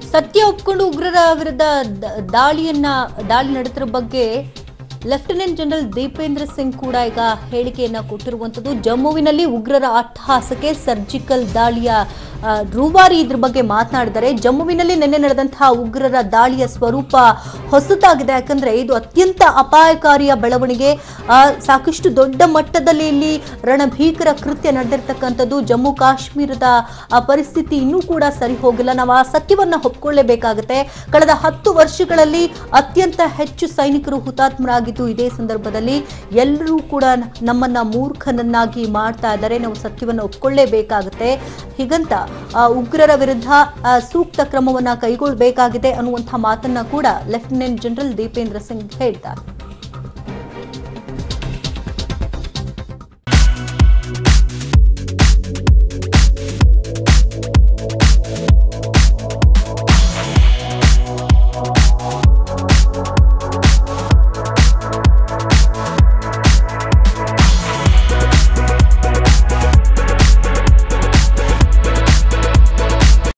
ಸತ್ಯ ಒಪ್ಕೊಂಡು ಉಗ್ರರ ವಿರುದ್ಧ ದ- ದಾಳಿಯನ್ನ ದಾಳಿ ನಡೆದಿರೋ ಬಗ್ಗೆ ಲೆಫ್ಟಿನೆಂಟ್ ಜನರಲ್ ದೀಪೇಂದ್ರ ಸಿಂಗ್ ಕೂಡ ಈಗ ಹೇಳಿಕೆಯನ್ನ ಕೊಟ್ಟಿರುವಂತದ್ದು ಜಮ್ಮುವಿನಲ್ಲಿ ಉಗ್ರರ ಅಟ್ಟಹಾಸಕ್ಕೆ ಸರ್ಜಿಕಲ್ ದಾಳಿಯ ಆ, ರೂವಾರಿ ಇದ್ರ ಬಗ್ಗೆ ಮಾತನಾಡಿದ್ದಾರೆ ಜಮ್ಮುವಿನಲ್ಲಿ ನಿನ್ನೆ ನಡೆದಂತಹ ಉಗ್ರರ ದಾಳಿಯ ಸ್ವರೂಪ ಹೊಸತಾಗಿದೆ ಯಾಕಂದ್ರೆ ಇದು ಅತ್ಯಂತ ಅಪಾಯಕಾರಿಯ ಬೆಳವಣಿಗೆ ಆ, ಸಾಕಷ್ಟು ದೊಡ್ಡ ಮಟ್ಟದಲ್ಲಿ ಇಲ್ಲಿ ರಣಭೀಕರ ಕೃತ್ಯ ನಡೆದಿರ್ತಕ್ಕಂಥದ್ದು ಜಮ್ಮು ಕಾಶ್ಮೀರದ ಆ ಪರಿಸ್ಥಿತಿ ಇನ್ನೂ ಕೂಡ ಸರಿ ಹೋಗಿಲ್ಲ ನಾವು ಆ ಸತ್ಯವನ್ನ ಒಪ್ಕೊಳ್ಳೇಬೇಕಾಗುತ್ತೆ ಕಳೆದ ಹತ್ತು ವರ್ಷಗಳಲ್ಲಿ ಅತ್ಯಂತ ಹೆಚ್ಚು ಸೈನಿಕರು ಹುತಾತ್ಮರಾಗಿದ್ದು ಇದೇ ಸಂದರ್ಭದಲ್ಲಿ ಎಲ್ಲರೂ ಕೂಡ ನಮ್ಮನ್ನ ಮೂರ್ಖನನ್ನಾಗಿ ಮಾಡ್ತಾ ಇದ್ದಾರೆ ನಾವು ಸತ್ಯವನ್ನ ಒಪ್ಕೊಳ್ಳೇಬೇಕಾಗುತ್ತೆ ಹೀಗಂತ ಆ, ಉಗ್ರರ ವಿರುದ್ಧ ಆ, ಸೂಕ್ತ ಕ್ರಮವನ್ನ ಕೈಗೊಳ್ಳಬೇಕಾಗಿದೆ ಅನ್ನುವಂಥ ಮಾತನ್ನ ಕೂಡ ಲೆಫ್ಟಿನೆಂಟ್ ಜನರಲ್ ದೀಪೇಂದ್ರ ಸಿಂಗ್ ಹೇಳಿದ್ದಾರೆ